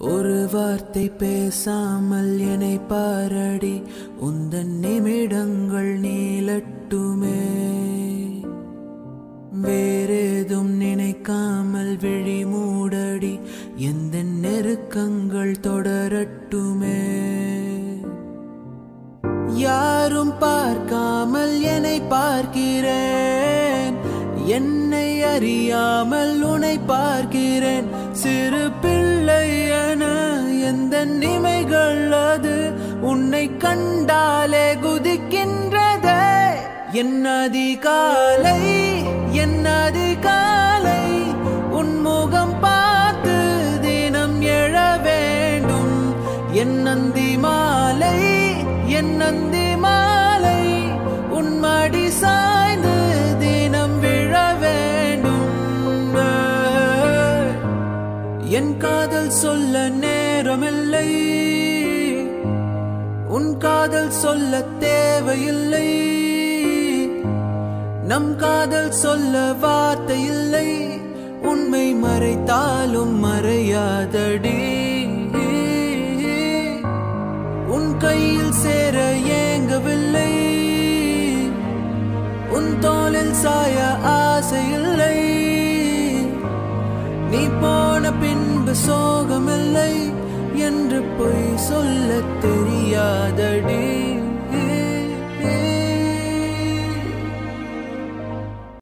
ஒரு வார்த்தை பேசாமல் என்னை பாரடி உந்தன் நிமிடங்கள் நீளட்டுமே வேறேதும் நினைக்காமல் விழி மூடடி எந்த நெருக்கங்கள் தொடரட்டுமே யாரும் பார்க்காமல் என்னை பார்க்கிறேன் என்னை அறியாமல் உன்னை பார்க்கிறேன் சிறு பிள்ளை என எந்த நிமைகள் அது உன்னை கண்டாலே குதிக்கின்றதே என் அதிகாலை என் அதிகாலை உன் முகம் பார்த்து தினம் எழ வேண்டும் என் நந்தி மாலை என் நந்தி மாலை உன் மடி சாய்ந்து தினம் விழ வேண்டும் என் காதல் சொல்ல நேரமில்லை உன் காதல் சொல்ல தேவையில்லை நம் காதல் சொல்ல வார்த்தை இல்லை உண்மை மறைத்தாலும் மறையாதடி உன் கையில் சேர ஏங்கவில்லை உன் தோளில் சாய ஆசையில்லை நீ போன பின்பு சோகமில்லை என்று பொய் சொல்ல தெரியாதடி